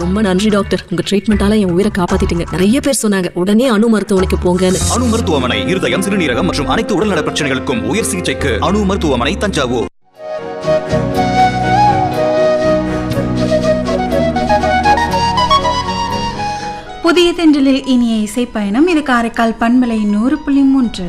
ரொம்ப நன்றி டாக்டர் உங்க ட்ரீட்மெண்டால என் உயிரை காப்பாத்திட்டீங்க நிறைய பேர் சொன்னாங்க உடனே அணு மருத்துவமனைக்கு போங்கன்னு அணு மருத்துவமனை இருதயம் சிறுநீரகம் மற்றும் அனைத்து உடல்நல பிரச்சனைகளுக்கும் உயர் சிகிச்சைக்கு அணு மருத்துவமனை தஞ்சாவூர் புதிய தென்றலில் இனிய இசை பயணம் இது காரைக்கால் பண்பலை நூறு புள்ளி மூன்று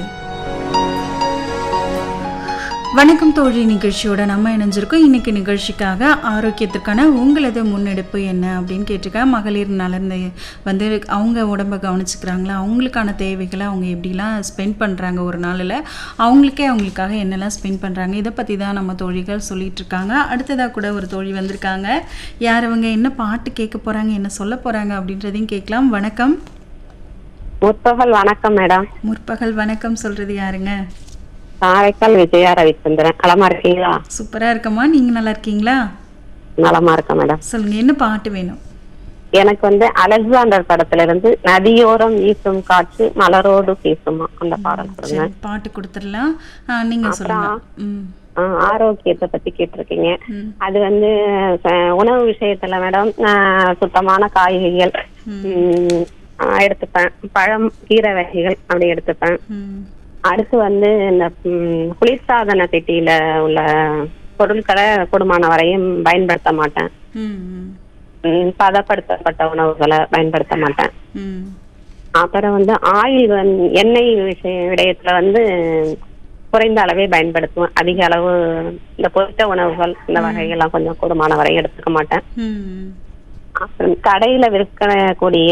வணக்கம் தோழி நிகழ்ச்சியோட நம்ம இணைஞ்சிருக்கோம் இன்னைக்கு நிகழ்ச்சிக்காக ஆரோக்கியத்திற்கான உங்களது முன்னெடுப்பு என்ன அப்படின்னு கேட்டிருக்க மகளிர் நலன் வந்து அவங்க உடம்பை கவனிச்சுக்கிறாங்களா அவங்களுக்கான தேவைகளை அவங்க எப்படிலாம் ஸ்பெண்ட் பண்ணுறாங்க ஒரு நாளில் அவங்களுக்கே அவங்களுக்காக என்னெல்லாம் ஸ்பெண்ட் பண்ணுறாங்க இதை பற்றி தான் நம்ம தோழிகள் சொல்லிட்டு இருக்காங்க அடுத்ததாக கூட ஒரு தோழி வந்திருக்காங்க யார் அவங்க என்ன பாட்டு கேட்க போகிறாங்க என்ன சொல்ல போகிறாங்க அப்படின்றதையும் கேட்கலாம் வணக்கம் முற்பகல் வணக்கம் மேடம் முற்பகல் வணக்கம் சொல்கிறது யாருங்க காரைக்கால் விஜயா ரவிச்சந்திரன் நலமா இருக்கீங்களா சூப்பராக இருக்கம்மா நீங்கள் நல்லா இருக்கீங்களா நலமா இருக்கேன் மேடம் சொல்லுங்கள் என்ன பாட்டு வேணும் எனக்கு வந்து அலெக்சாண்டர் படத்துல இருந்து நதியோரம் வீசும் காற்று மலரோடு பேசுமா அந்த பாடல் கொடுங்க சரி பாட்டு கொடுத்துடலாம் ஆ, நீங்க சொல்லுங்க ம் ஆஹ் ஆரோக்கியத்தை பத்தி கேட்டிருக்கீங்க ம். அது வந்து அஹ், உணவு விஷயத்துல மேடம் ஆஹ், சுத்தமான காய்கறிகள் ம், ஆஹ், எடுத்துப்பேன் பழம் கீரை வகைகள் அப்படி எடுத்துப்பேன் ம் அடுத்து வந்து இந்த ம், குளிர்சாதன பெட்டியில உள்ள பொருட்களை கூடுமான வரையும் பயன்படுத்த மாட்டேன் ம் ம், ம், பதப்படுத்தப்பட்ட உணவுகளை பயன்படுத்த மாட்டேன் ம் அப்புறம் வந்து ஆயில் வந்து எண்ணெய் விஷய விடயத்துல வந்து குறைந்த அளவே பயன்படுத்துவேன் அதிக அளவு இந்த பொரித்த உணவுகள் இந்த வகைகள்லாம் கொஞ்சம் கூடுமான வரை எடுத்துக்க மாட்டேன் ம் அப்புறம் கடையில விற்கக்கூடிய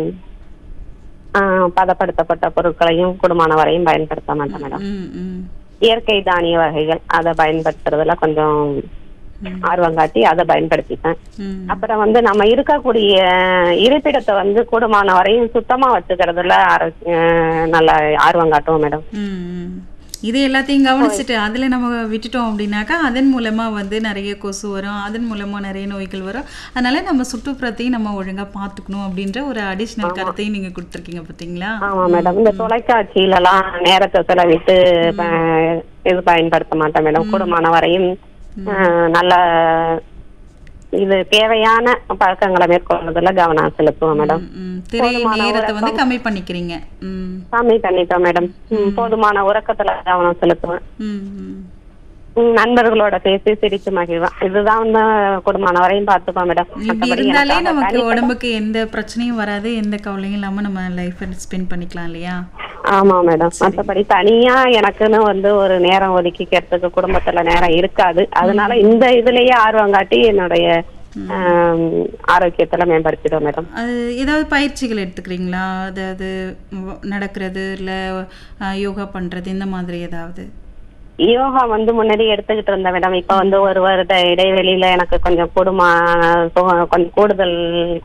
ஆஹ், பதப்படுத்தப்பட்ட பொருட்களையும் கூடுமான வரையும் பயன்படுத்த மாட்டேன் மேடம் ம் ம் இயற்கை தானிய வகைகள் அதை பயன்படுத்துறதுல கொஞ்சம் ஆர்வம் காட்டி அதை பயன்படுத்திப்பேன் ம் அப்புறம் வந்து நம்ம இருக்கக்கூடிய இருப்பிடத்தை வந்து கூடுமான வரையும் சுத்தமா வச்சுக்கிறதுல ஆரோக்கிய நல்ல ஆர்வம் காட்டுவோம் மேடம் ம், ம். இது எல்லாத்தையும் கவனிச்சுட்டு அதில் நம்ம விட்டுட்டோம் அப்படின்னாக்கா அதன் மூலமாக வந்து நிறைய கொசு வரும் அதன் மூலமாக நிறைய நோய்கள் வரும் அதனால நம்ம சுற்றுப்புறத்தையும் நம்ம ஒழுங்காக பார்த்துக்கணும் அப்படின்ற ஒரு அடிஷ்னல் கருத்தையும் நீங்கள் கொடுத்துருக்கீங்க பார்த்தீங்களா ஆமா மேடம் இந்த தொலைக்காட்சியில எல்லாம் நேரத்தை செலவிட்டு ப- இது பயன்படுத்த மாட்டேன் மேடம் கூடுமான வரையும் ஆஹ், நல்ல இது தேவையான பழக்கங்களை மேற்கொள்றதுல கவனம் செலுத்துவோம் மேடம் ம், ம். திரை நேரத்தை வந்து கம்மி பண்ணிக்கிறீங்க ம் கம்மி பண்ணிப்பேன் மேடம் ம், போதுமான உறக்கத்துல கவனம் செலுத்துவேன் ம் ம் ம், நண்பர்களோட பேசி சிரிச்சு மகிழ்வேன் இதுதான் வந்து குடும்பமான வரையும் பார்த்துப்பேன் மேடம் இப்படி மத்தபடி இருந்தாலே எனக்காக நமக்கு தனிப்பட்ட- உடம்புக்கு எந்த பிரச்சனையும் வராது எந்த கவலையும் இல்லாம நம்ம லைஃப் ஸ்பெண்ட் பண்ணிக்கலாம் இல்லையா ஆமா மேடம் மத்தபடி தனியா எனக்குன்னு வந்து ஒரு நேரம் ஒதுக்கிக்கிறதுக்கு குடும்பத்துல நேரம் இருக்காது அதனால இந்த இதுலயே ஆர்வம் காட்டி என்னுடைய ஆம், ஆரோக்கியத்துல மேம்படுத்திடுவோம் மேடம் அது ஏதாவது பயிற்சிகள் எடுத்துக்கிறீங்களா அதாவது வ- நடக்கிறது இல்லை யோகா பண்றது இந்த மாதிரி ஏதாவது யோகா வந்து முன்னாடி எடுத்துக்கிட்டு இருந்தேன் மேடம் இப்ப வந்து ஒரு வருட இடைவெளியில எனக்கு கொஞ்சம் கூடுமா கொஞ்சம் கூடுதல்